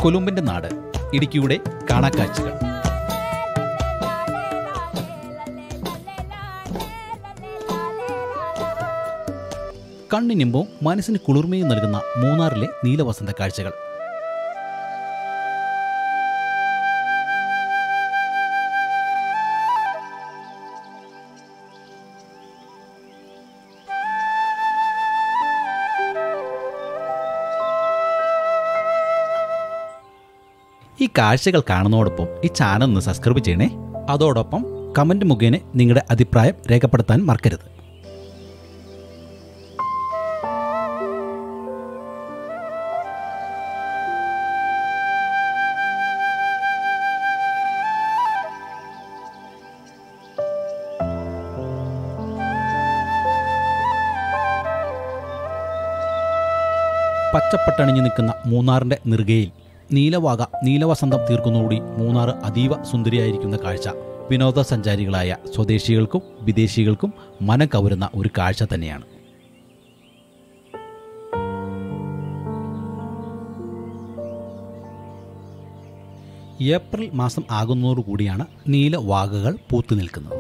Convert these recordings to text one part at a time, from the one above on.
കൊലുമ്പിന്റെ നാട് ഇടുക്കിയുടെ കാണാക്കാഴ്ചകൾ കണ്ണിനിമ്പവും മനസ്സിന് കുളിർമയും നൽകുന്ന മൂന്നാറിലെ നീലവസന്ത കാഴ്ചകൾ ഈ കാഴ്ചകൾ കാണുന്നതോടൊപ്പം ഈ ചാനൽ ഒന്ന് സബ്സ്ക്രൈബ് ചെയ്യണേ അതോടൊപ്പം കമൻറ്റ് മുഖേന നിങ്ങളുടെ അഭിപ്രായം രേഖപ്പെടുത്താൻ മറക്കരുത് പച്ചപ്പട്ടണിഞ്ഞു നിൽക്കുന്ന മൂന്നാറിന്റെ നെറുകയിൽ നീലവാക നീലവസന്തം തീർക്കുന്നതോടി മൂന്നാർ അതീവ സുന്ദരിയായിരിക്കുന്ന കാഴ്ച വിനോദസഞ്ചാരികളായ സ്വദേശികൾക്കും വിദേശികൾക്കും മനം കവരുന്ന ഒരു കാഴ്ച തന്നെയാണ് ഏപ്രിൽ മാസം ആകുന്നതോടുകൂടിയാണ് നീലവാകകൾ പൂത്തു നിൽക്കുന്നത്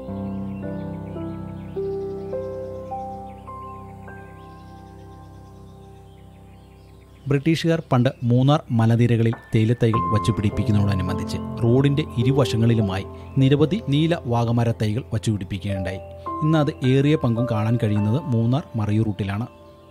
ബ്രിട്ടീഷുകാർ പണ്ട് മൂന്നാർ മലനിരകളിൽ തേയിലത്തൈകൾ വച്ചുപിടിപ്പിക്കുന്നതോടനുബന്ധിച്ച് റോഡിന്റെ ഇരുവശങ്ങളിലുമായി നിരവധി നീല വാഗമര തൈകൾ വച്ചുപിടിപ്പിക്കുകയുണ്ടായി ഇന്ന് അത് ഏറിയ പങ്കും കാണാൻ കഴിയുന്നത് മൂന്നാർ മറയൂർ റൂട്ടിലാണ്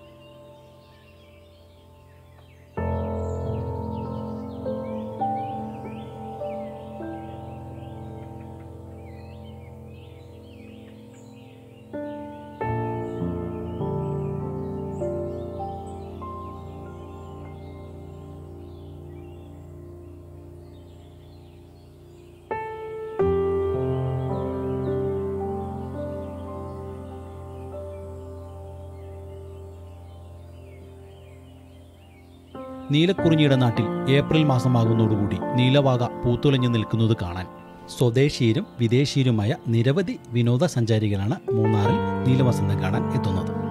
നീലക്കുറിഞ്ഞിയുടെ നാട്ടിൽ ഏപ്രിൽ മാസമാകുന്നതോടുകൂടി നീലവാക പൂത്തുലഞ്ഞു നിൽക്കുന്നത് കാണാൻ സ്വദേശീയരും വിദേശീയരുമായ നിരവധി വിനോദസഞ്ചാരികളാണ് മൂന്നാറിൽ നീലവസന്തം കാണാൻ എത്തുന്നത്